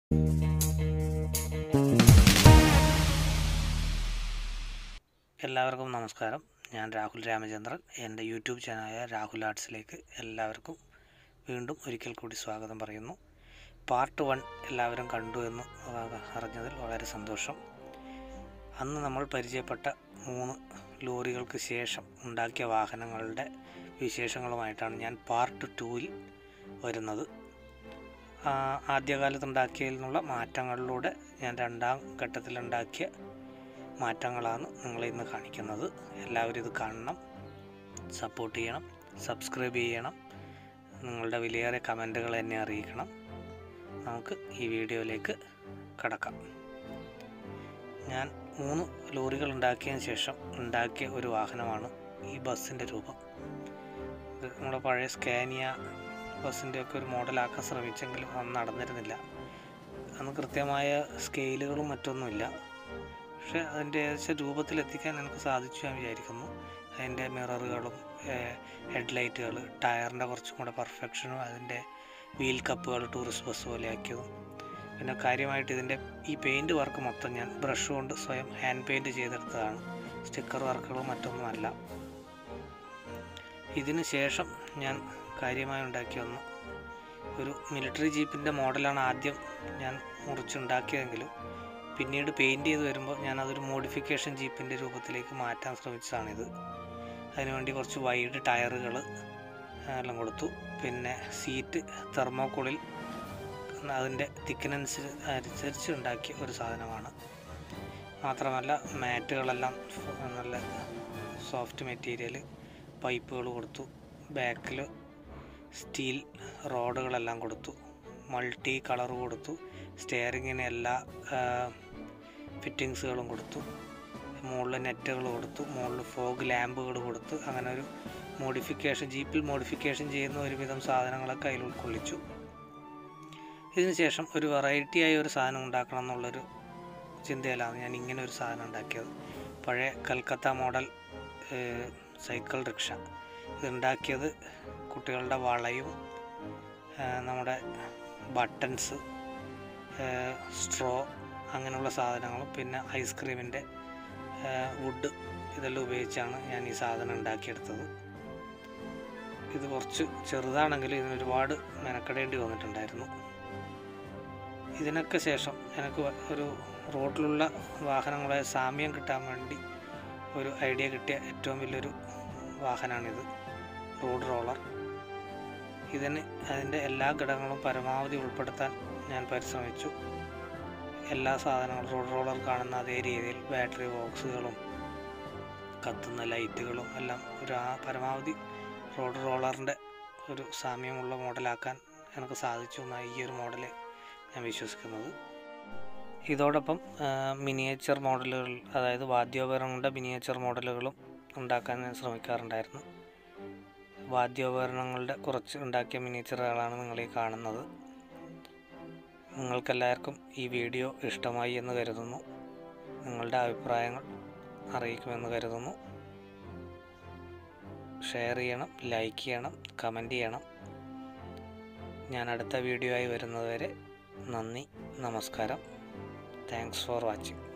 എല്ലാവർക്കും നമസ്കാരം ഞാൻ രാഹുൽ രാമചന്ദ്രൻ എൻ്റെ യൂട്യൂബ് ചാനലായ രാഹുൽ ആർട്സിലേക്ക് എല്ലാവർക്കും വീണ്ടും ഒരിക്കൽ കൂടി സ്വാഗതം പറയുന്നു പാർട്ട് വൺ എല്ലാവരും കണ്ടു എന്ന് അറിഞ്ഞതിൽ വളരെ സന്തോഷം അന്ന് നമ്മൾ പരിചയപ്പെട്ട മൂന്ന് ലോറികൾക്ക് ശേഷം ഉണ്ടാക്കിയ വാഹനങ്ങളുടെ വിശേഷങ്ങളുമായിട്ടാണ് ഞാൻ പാർട്ട് ടൂവിൽ വരുന്നത് ആ, ആദ്യകാലത്ത് ഉണ്ടാക്കിയതിൽ നിന്നുള്ള മാറ്റങ്ങളിലൂടെ ഞാൻ രണ്ടാം ഘട്ടത്തിലുണ്ടാക്കിയ മാറ്റങ്ങളാണ് നിങ്ങളെ ഇന്ന് കാണിക്കുന്നത് എല്ലാവരും ഇത് കാണണം സപ്പോർട്ട് ചെയ്യണം സബ്സ്ക്രൈബ് ചെയ്യണം നിങ്ങളുടെ വിലയേറെ കമൻറ്റുകൾ എന്നെ അറിയിക്കണം നമുക്ക് ഈ വീഡിയോയിലേക്ക് കടക്കാം ഞാൻ മൂന്ന് ലോറികൾ ഉണ്ടാക്കിയതിന് ശേഷം ഉണ്ടാക്കിയ ഒരു വാഹനമാണ് ഈ ബസ്സിൻ്റെ രൂപം ഇത് നമ്മുടെ പഴയ സ്കാനിയ ബസ്സിൻ്റെ ഒക്കെ ഒരു മോഡലാക്കാൻ ശ്രമിച്ചെങ്കിലും അത് നടന്നിരുന്നില്ല അന്ന് കൃത്യമായ സ്കെയിലുകളും മറ്റൊന്നുമില്ല പക്ഷേ അതിൻ്റെ ഏകദേശം രൂപത്തിലെത്തിക്കാൻ എനിക്ക് സാധിച്ചു ഞാൻ വിചാരിക്കുന്നു അതിൻ്റെ മിററുകളും ഹെഡ്ലൈറ്റുകൾ ടയറിൻ്റെ കുറച്ചും കൂടെ പെർഫെക്ഷനും അതിൻ്റെ വീൽ കപ്പുകൾ ടൂറിസ്റ്റ് ബസ് പോലെ ആക്കിയതും പിന്നെ കാര്യമായിട്ട് ഇതിൻ്റെ ഈ പെയിൻറ് വർക്ക് മൊത്തം ഞാൻ ബ്രഷ് കൊണ്ട് സ്വയം ഹാൻഡ് പെയിൻറ് ചെയ്തെടുത്തതാണ് സ്റ്റിക്കർ വർക്കുകൾ മറ്റൊന്നുമല്ല ഇതിന് ശേഷം ഞാൻ കാര്യമായി ഉണ്ടാക്കിയ ഒന്ന് ഒരു മിലിറ്ററി ജീപ്പിൻ്റെ മോഡലാണ് ആദ്യം ഞാൻ മുറിച്ചുണ്ടാക്കിയതെങ്കിലും പിന്നീട് പെയിൻറ് ചെയ്ത് വരുമ്പോൾ ഞാൻ അതൊരു മോഡിഫിക്കേഷൻ ജീപ്പിൻ്റെ രൂപത്തിലേക്ക് മാറ്റാൻ ശ്രമിച്ചതാണിത് അതിനുവേണ്ടി കുറച്ച് വൈഡ് ടയറുകൾ എല്ലാം കൊടുത്തു പിന്നെ സീറ്റ് തെർമോക്കോളിൽ അതിൻ്റെ തിക്കനൻസ് അനുസരിച്ച് ഉണ്ടാക്കിയ ഒരു സാധനമാണ് മാത്രമല്ല മാറ്റുകളെല്ലാം നല്ല സോഫ്റ്റ് മെറ്റീരിയൽ പൈപ്പുകൾ കൊടുത്തു ബാക്കിൽ സ്റ്റീൽ റോഡുകളെല്ലാം കൊടുത്തു മൾട്ടി കളർ കൊടുത്തു സ്റ്റെയറിങ്ങിന് എല്ലാ ഫിറ്റിങ്സുകളും കൊടുത്തു മുകളിൽ നെറ്റുകൾ കൊടുത്തു മുകളിൽ ഫോഗ് ലാമ്പുകൾ കൊടുത്തു അങ്ങനെ ഒരു മോഡിഫിക്കേഷൻ ജീപ്പിൽ മോഡിഫിക്കേഷൻ ചെയ്യുന്ന ഒരുവിധം സാധനങ്ങളൊക്കെ അതിൽ ഉൾക്കൊള്ളിച്ചു ഇതിനുശേഷം ഒരു വെറൈറ്റി ആയ ഒരു സാധനം ഉണ്ടാക്കണം എന്നുള്ളൊരു ചിന്തയിലാണ് ഞാൻ ഇങ്ങനെ ഒരു സാധനം ഉണ്ടാക്കിയത് പഴയ കൽക്കത്ത മോഡൽ ഏഹ്, സൈക്കിൾ റിക്ഷ ഇതുണ്ടാക്കിയത് കുട്ടികളുടെ വളയും ഏഹ്, നമ്മുടെ ബട്ടൺസ് സ്ട്രോ അങ്ങനെയുള്ള സാധനങ്ങളും പിന്നെ ഐസ്ക്രീമിൻ്റെ വുഡ് ഇതെല്ലാം ഉപയോഗിച്ചാണ് ഞാൻ ഈ സാധനം ഉണ്ടാക്കിയെടുത്തത് ഇത് കുറച്ച് ചെറുതാണെങ്കിലും ഇതിന് ഒരുപാട് മെനക്കെടേണ്ടി വന്നിട്ടുണ്ടായിരുന്നു ഇതിനൊക്കെ ശേഷം എനിക്ക് വ- ഒരു റോഡിലുള്ള വാഹനങ്ങളെ സാമ്യം കിട്ടാൻ വേണ്ടി ഒരു ഐഡിയ കിട്ടിയ ഏറ്റവും വലിയൊരു വാഹനമാണിത് റോഡ് റോളർ ഇതിന് അതിൻ്റെ എല്ലാ ഘടകങ്ങളും പരമാവധി ഉൾപ്പെടുത്താൻ ഞാൻ പരിശ്രമിച്ചു എല്ലാ സാധനങ്ങളും റോഡ് റോളർ കാണുന്ന അതേ രീതിയിൽ ബാറ്ററി ബോക്സുകളും കത്തുന്ന ലൈറ്റുകളും എല്ലാം ഒരു ആ പരമാവധി റോഡ് റോളറിൻ്റെ ഒരു സാമ്യമുള്ള മോഡലാക്കാൻ എനിക്ക് സാധിച്ചു എന്നാണ് ഈ ഒരു മോഡൽ ഞാൻ വിശ്വസിക്കുന്നത് ഇതോടൊപ്പം മിനിയേച്ചർ മോഡലുകൾ അതായത് വാദ്യോപകരണങ്ങളുടെ മിനിയേച്ചർ മോഡലുകളും ഉണ്ടാക്കാൻ ഞാൻ ശ്രമിക്കാറുണ്ടായിരുന്നു വാദ്യോപകരണങ്ങളുടെ കുറച്ച് ഉണ്ടാക്കിയ മിനിയേച്ചറുകളാണ് നിങ്ങൾ ഈ കാണുന്നത് നിങ്ങൾക്കെല്ലാവർക്കും ഈ വീഡിയോ ഇഷ്ടമായി എന്ന് കരുതുന്നു നിങ്ങളുടെ അഭിപ്രായങ്ങൾ അറിയിക്കുമെന്ന് കരുതുന്നു ഷെയർ ചെയ്യണം ലൈക്ക് ചെയ്യണം കമൻറ്റ് ചെയ്യണം ഞാൻ അടുത്ത വീഡിയോ ആയി വരുന്നതുവരെ നന്ദി നമസ്കാരം താങ്ക്സ് ഫോർ വാച്ചിങ്